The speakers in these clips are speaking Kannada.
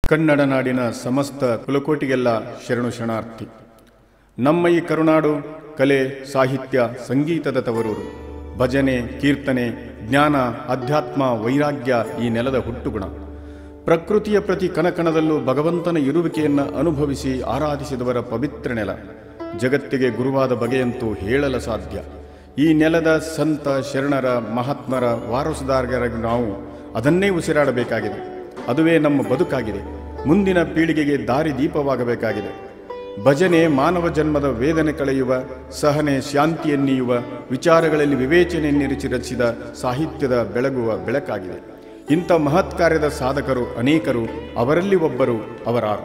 ಕನ್ನಡ ನಾಡಿನ ಸಮಸ್ತ ಕುಲಕೋಟಿಗೆಲ್ಲ ಶರಣು ಶರಣಾರ್ಥಿ ನಮ್ಮ ಈ ಕರುನಾಡು ಕಲೆ ಸಾಹಿತ್ಯ ಸಂಗೀತದ ತವರೂರು ಭಜನೆ ಕೀರ್ತನೆ ಜ್ಞಾನ ಅಧ್ಯಾತ್ಮ ವೈರಾಗ್ಯ ಈ ನೆಲದ ಹುಟ್ಟುಗುಣ ಪ್ರಕೃತಿಯ ಪ್ರತಿ ಕಣಕಣದಲ್ಲೂ ಭಗವಂತನ ಇರುವಿಕೆಯನ್ನು ಅನುಭವಿಸಿ ಆರಾಧಿಸಿದವರ ಪವಿತ್ರ ನೆಲ ಜಗತ್ತಿಗೆ ಗುರುವಾದ ಬಗೆಯಂತೂ ಹೇಳಲ ಸಾಧ್ಯ ಈ ನೆಲದ ಸಂತ ಶರಣರ ಮಹಾತ್ಮರ ವಾರಸುದಾರರಾಗಿ ನಾವು ಅದನ್ನೇ ಉಸಿರಾಡಬೇಕಾಗಿದೆ ಅದುವೇ ನಮ್ಮ ಬದುಕಾಗಿದೆ ಮುಂದಿನ ಪೀಳಿಗೆಗೆ ದಾರಿ ದೀಪವಾಗಬೇಕಾಗಿದೆ ಭಜನೆ ಮಾನವ ಜನ್ಮದ ವೇದನೆ ಕಳೆಯುವ ಸಹನೆ ಶಾಂತಿಯನ್ನೀಯುವ ವಿಚಾರಗಳಲ್ಲಿ ವಿವೇಚನೆಯನ್ನಿರಿಸಿ ರಚಿಸಿದ ಸಾಹಿತ್ಯದ ಬೆಳಗುವ ಬೆಳಕಾಗಿದೆ ಇಂಥ ಮಹತ್ ಕಾರ್ಯದ ಸಾಧಕರು ಅನೇಕರು ಅವರಲ್ಲಿ ಒಬ್ಬರು ಅವರಾರು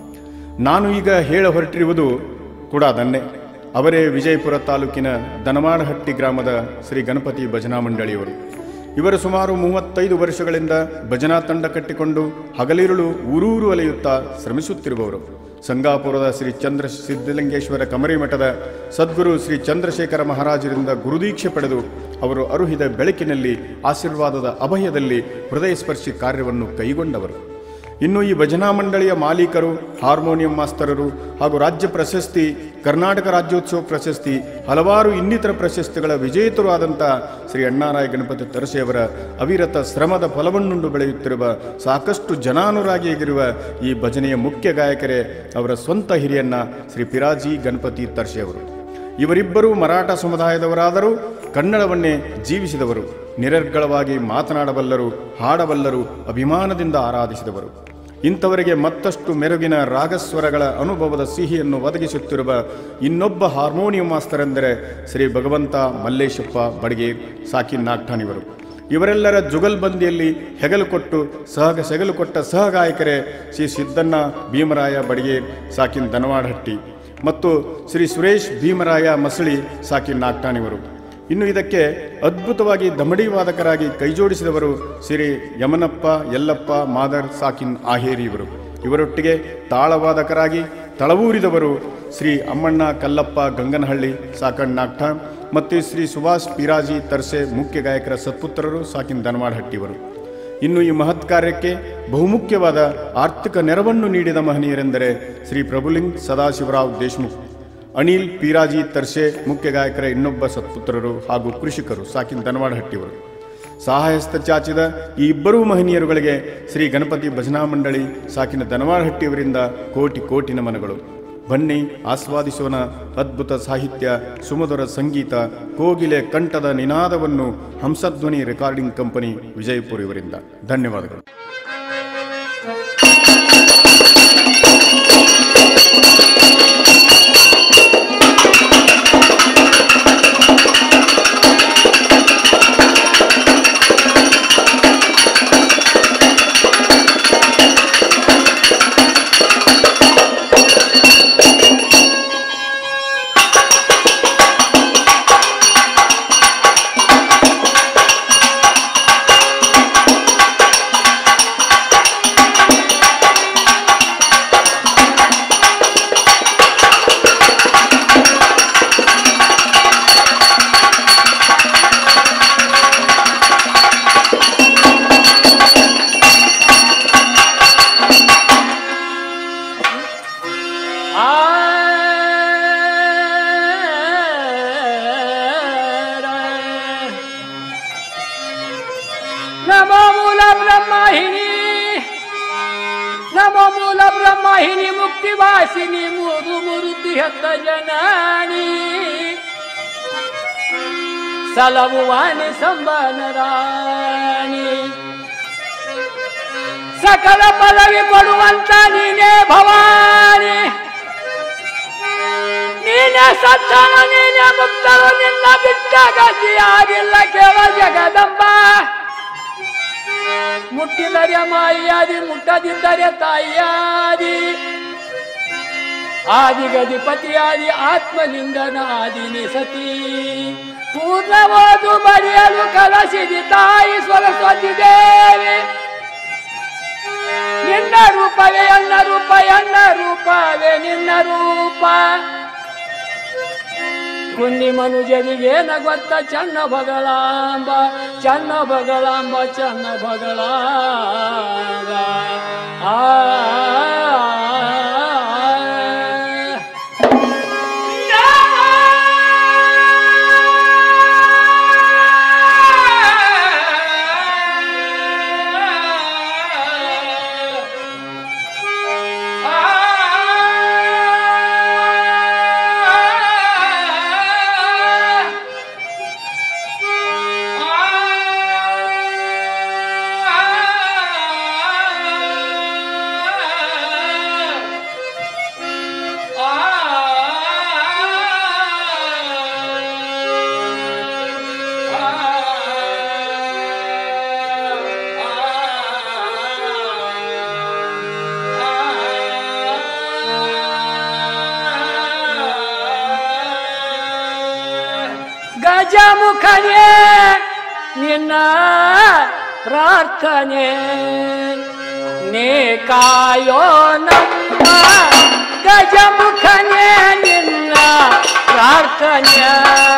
ನಾನು ಈಗ ಹೇಳ ಹೊರಟಿರುವುದು ಕೂಡ ಅದನ್ನೇ ಅವರೇ ವಿಜಯಪುರ ತಾಲೂಕಿನ ದನಮಾಡಹಟ್ಟಿ ಗ್ರಾಮದ ಶ್ರೀ ಗಣಪತಿ ಭಜನಾ ಮಂಡಳಿಯವರು ಇವರು ಸುಮಾರು ಮೂವತ್ತೈದು ವರ್ಷಗಳಿಂದ ಭಜನಾ ತಂಡ ಕಟ್ಟಿಕೊಂಡು ಹಗಲಿರುಳು ಊರೂರು ಅಲೆಯುತ್ತಾ ಶ್ರಮಿಸುತ್ತಿರುವವರು ಸಂಗಾಪುರದ ಶ್ರೀ ಚಂದ್ರ ಸಿದ್ಧಲಿಂಗೇಶ್ವರ ಕಮರಿ ಮಠದ ಸದ್ಗುರು ಶ್ರೀ ಚಂದ್ರಶೇಖರ ಮಹಾರಾಜರಿಂದ ಗುರುದೀಕ್ಷೆ ಪಡೆದು ಅವರು ಅರುಹಿದ ಬೆಳಕಿನಲ್ಲಿ ಆಶೀರ್ವಾದದ ಅಭಯದಲ್ಲಿ ಹೃದಯಸ್ಪರ್ಶಿ ಕಾರ್ಯವನ್ನು ಕೈಗೊಂಡವರು ಇನ್ನು ಈ ಭಜನಾ ಮಂಡಳಿಯ ಮಾಲೀಕರು ಹಾರ್ಮೋನಿಯಂ ಮಾಸ್ತರರು ಹಾಗೂ ರಾಜ್ಯ ಪ್ರಶಸ್ತಿ ಕರ್ನಾಟಕ ರಾಜ್ಯೋತ್ಸವ ಪ್ರಶಸ್ತಿ ಹಲವಾರು ಇನ್ನಿತರ ಪ್ರಶಸ್ತಿಗಳ ವಿಜೇತರು ಆದಂಥ ಶ್ರೀ ಅಣ್ಣಾರಾಯ ಗಣಪತಿ ತರಸೆಯವರ ಅವಿರತ ಶ್ರಮದ ಫಲವನ್ನುಂಡು ಬೆಳೆಯುತ್ತಿರುವ ಸಾಕಷ್ಟು ಜನಾನುರಾಗಿಯಾಗಿರುವ ಈ ಭಜನೆಯ ಮುಖ್ಯ ಗಾಯಕರೇ ಅವರ ಸ್ವಂತ ಹಿರಿಯನ್ನ ಶ್ರೀ ಪಿರಾಜಿ ಗಣಪತಿ ತರ್ಸೆಯವರು ಇವರಿಬ್ಬರೂ ಮರಾಠ ಸಮುದಾಯದವರಾದರೂ ಕನ್ನಡವನ್ನೇ ಜೀವಿಸಿದವರು ನಿರರ್ಗಳವಾಗಿ ಮಾತನಾಡಬಲ್ಲರು ಹಾಡಬಲ್ಲರು ಅಭಿಮಾನದಿಂದ ಆರಾಧಿಸಿದವರು ಇಂಥವರಿಗೆ ಮತ್ತಷ್ಟು ಮೆರುಗಿನ ರಾಗಸ್ವರಗಳ ಅನುಭವದ ಸಿಹಿಯನ್ನು ಒದಗಿಸುತ್ತಿರುವ ಇನ್ನೊಬ್ಬ ಹಾರ್ಮೋನಿಯಂ ಮಾಸ್ತರ್ ಎಂದರೆ ಶ್ರೀ ಭಗವಂತ ಮಲ್ಲೇಶಪ್ಪ ಬಡಗೇರ್ ಸಾಕಿನ್ ನಾಗ್ಠಾಣಿವರು ಇವರೆಲ್ಲರ ಜುಗಲ್ಬಂದಿಯಲ್ಲಿ ಹೆಗಲು ಕೊಟ್ಟು ಸಹ ಸೆಗಲು ಕೊಟ್ಟ ಸಹಗಾಯಕರೇ ಶ್ರೀ ಸಿದ್ದಣ್ಣ ಭೀಮರಾಯ ಬಡಗೇರ್ ಸಾಕಿನ್ ದನವಾಡಹಟ್ಟಿ ಮತ್ತು ಶ್ರೀ ಸುರೇಶ್ ಭೀಮರಾಯ ಮಸಳಿ ಸಾಕಿನ್ ನಾಗ್ಟಾಣಿವರು ಇನ್ನು ಇದಕ್ಕೆ ಅದ್ಭುತವಾಗಿ ದಮಡಿ ವಾದಕರಾಗಿ ಕೈಜೋಡಿಸಿದವರು ಶ್ರೀ ಯಮನಪ್ಪ ಯಲ್ಲಪ್ಪ ಮಾದರ್ ಸಾಕಿನ್ ಆಹೇರಿ ಇವರು ಇವರೊಟ್ಟಿಗೆ ತಾಳವಾದಕರಾಗಿ ತಳವೂರಿದವರು ಶ್ರೀ ಅಮ್ಮಣ್ಣ ಕಲ್ಲಪ್ಪ ಗಂಗನಹಳ್ಳಿ ಸಾಕಣ್ ನಾಗ್ಠ ಮತ್ತು ಶ್ರೀ ಸುಭಾಷ್ ಪಿರಾಜಿ ತರ್ಸೆ ಮುಖ್ಯ ಗಾಯಕರ ಸತ್ಪುತ್ರರು ಸಾಕಿನ್ ದನವಾಡಹಟ್ಟಿಯವರು ಇನ್ನು ಈ ಮಹತ್ ಕಾರ್ಯಕ್ಕೆ ಬಹುಮುಖ್ಯವಾದ ಆರ್ಥಿಕ ನೆರವನ್ನು ನೀಡಿದ ಮಹನೀಯರೆಂದರೆ ಶ್ರೀ ಪ್ರಭುಲಿಂಗ್ ಸದಾಶಿವರಾವ್ ದೇಶ್ಮುಖ್ ಅನಿಲ್ ಪೀರಾಜಿ ತರ್ಸೆ ಮುಖ್ಯ ಗಾಯಕರ ಇನ್ನೊಬ್ಬ ಸತ್ಪುತ್ರರು ಹಾಗೂ ಕೃಷಿಕರು ಸಾಕಿನ ದನವಾಡಹಟ್ಟಿಯವರು ಸಹಾಯಸ್ತ ಚಾಚಿದ ಈ ಇಬ್ಬರೂ ಮಹನೀಯರುಗಳಿಗೆ ಶ್ರೀ ಗಣಪತಿ ಭಜನಾ ಮಂಡಳಿ ಸಾಕಿನ ದನವಾಡಹಟ್ಟಿಯವರಿಂದ ಕೋಟಿ ಕೋಟಿ ನಮನಗಳು ಬನ್ನಿ ಆಸ್ವಾದಿಸೋಣ ಅದ್ಭುತ ಸಾಹಿತ್ಯ ಸುಮಧುರ ಸಂಗೀತ ಕೋಗಿಲೆ ಕಂಠದ ನಿನಾದವನ್ನು ಹಂಸಧ್ವನಿ ರೆಕಾರ್ಡಿಂಗ್ ಕಂಪನಿ ವಿಜಯಪುರ ಇವರಿಂದ ಧನ್ಯವಾದಗಳು ನಮೋ ಮೂಲ ಬ್ರಹ್ಮಾಹಿನಿ ನಮೋ ಮೂಲ ಬ್ರಹ್ಮಾಹಿನಿ ಮುಕ್ತಿ ವಾಸಿನಿ ಮೂರು ಮೂರುತಿ ಹತ್ತ ಜನಾನಿ ಸಲವುವಾಣಿ ಸಂಬನರಾಣಿ ಸಕಲ ಪದವಿ ಕೊಡುವಂತ ನೀನೇ ಭವಾನಿ ನೀನೇ ಸತ್ತನು ನೀನೇ ಮುಕ್ತರು ನಿನ್ನ ಬಿಟ್ಟ ಗತಿಯಾಗಿಲ್ಲ ಕೇಳ ಜಗದಂಬ ಮುಟ್ಟಿದರೆ ಮಾಯಾದಿ ಮುಟ್ಟದಿದ್ದರೆ ತಾಯಿಯಾದಿ ಆದಿಗಧಿಪತಿಯಾದಿ ಆತ್ಮಲಿಂಗನ ಆದಿನಿ ಸತಿ ಪೂರ್ಣವಾದು ಬರೆಯಲು ಕಲಸಿದಿ ತಾಯಿ ಸರಸ್ವತಿ ದೇವಿ ನಿನ್ನ ರೂಪವೇ ಎನ್ನ ರೂಪ ಎನ್ನ ರೂಪವೇ ನಿನ್ನ ರೂಪ ಕುಂದಿ ಮನುಜರಿಗೇನ ಗೊತ್ತ ಚನ್ನ ಬಗಳಾಂಬ ಚನ್ನ ಬಗಳಾಂಬ ಚನ್ನ ಬಗಳಾಂಬ ಆ ಗಜಮುಖನೇ ನಿನ್ನ ಪ್ರಾರ್ಥನೆ ನೀ ಕಾಯೋ ನಮ್ಮ ಗಜಮುಖನೇ ನಿನ್ನ ಪ್ರಾರ್ಥನೆ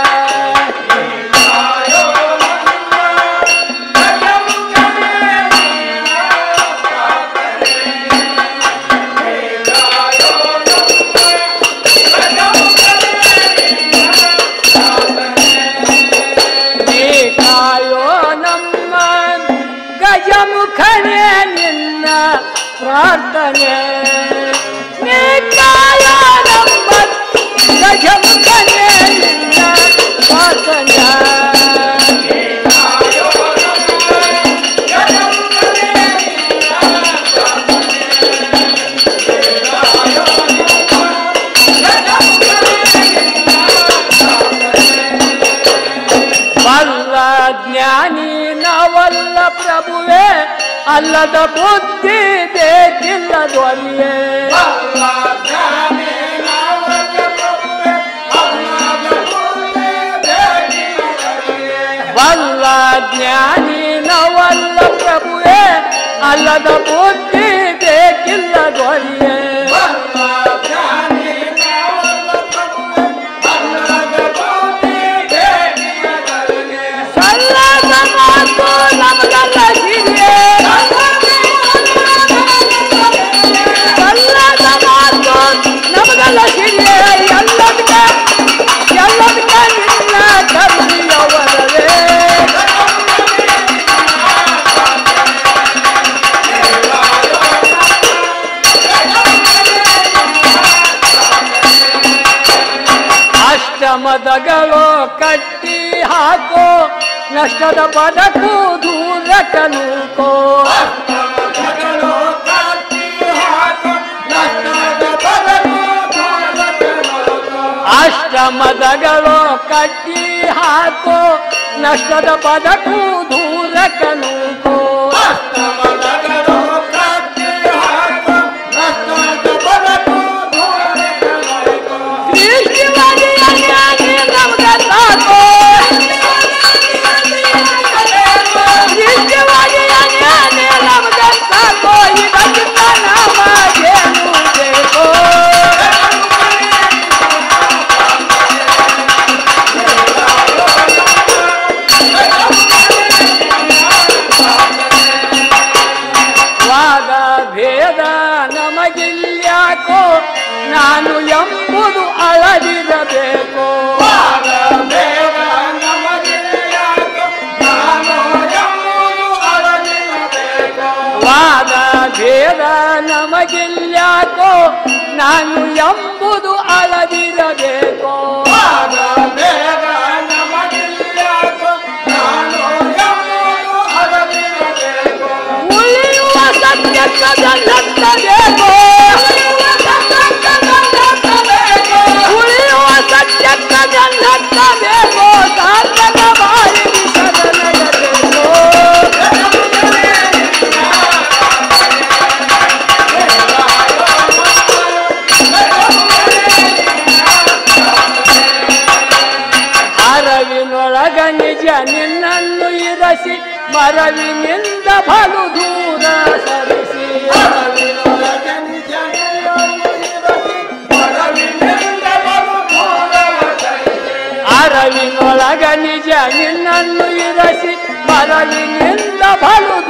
ನೀ ಕಾಯೋ ನಮ್ಮ ಗಜಮುಖನೇ ನಿನ್ನ ಪ್ರಾರ್ಥನೆ ನೀ ಕಾಯೋ ನಮ್ಮ ಗಜಮುಖನೇ ನಿನ್ನ ಪ್ರಾರ್ಥನೆ ಬಲ್ಲ ಜ್ಞಾನಿ ನಾವಲ್ಲ ಪ್ರಭುವೆ ಅಲ್ಲದ ಬುದ್ಧಿ ಬೇಕಿಲ್ಲ ಧ್ವನಿಯೇ ಬಲ್ಲ ಜ್ಞಾನಿ ನಾವಲ್ಲ ಪ್ರಭುವೆ ಅಲ್ಲದ ಬುದ್ಧಿ ಬೇಕಿಲ್ಲ ಧ್ವನಿಯೇ ಸಲ್ಲದ ಮಾತು ನಮಗಲ್ಲ ಹಿರಿಯೇ ಸಲ್ಲದ ಮಾತು ನಮಗಲ್ಲ ಹಿರಿಯೇ ಎಲ್ಲದಕ್ಕ ಎಲ್ಲದಕ್ಕ ನಿನ್ನ ಕರುಣಿಯವರವೇ ಅಷ್ಟಮದಗಳು ಕಟ್ಟಿ ಹಾಕೋ ನಷ್ಟದ ಪದಕ್ಕೂ ದೂರ ಕನೂಕೋ ಅಷ್ಟಮದಗಳು ಕಟ್ಟಿ ಹಾಕೋ ನಷ್ಟದ ಪದಕ್ಕೂ ದೂರ ಕನೂಕೋ ಸೃಷ್ಟಿವಾದಿ ಅಜ್ಞಾನಿ ನಮ್ಗ ಸಾಕೋ ಸೃಷ್ಟಿವಾದಿ ಅಜ್ಞಾನಿ ನಮ್ಗ ಸಾಕೋ ಇದಕ್ಕಿಂತ ನಮಗೇನು ಬೇಕೋ ವಾದ ಭೇದ ನಮಗಿಲ್ಯಾಕೋ ನಾನು ಎಂಬುದು ಅಳದಿರಬೇಕು ವಾದ ಭೇದ ನಮಗಿಲ್ಯಾಕೋ ನಾನು ಎಂಬುದು ಅಳದಿರಬೇಕು ಉಳಿಯುವ ಸತ್ಯಕ್ಕದಲ್ಲತ್ತಬೇಕು ಉಳಿಯುವ ಸತ್ಯಕ್ಕದಲ್ಲತ್ತಬೇಕು ಸಾರ್ಥಕ ಬಾರಿ ಸದನಗಬೇಕು ಅರವಿನೊಳಗ ನಿಜ ನಿನ್ನನ್ನು ಇರಸಿ ಮರವಿನಿಂದ ಬಲು ದೂರ ಸರಿಸಿ ಅರವಿನೊಳಗ ನಿಜ ನಿನ್ನನ್ನು ಇರಸಿ ಮರವಿನಿಂದ ಬಲು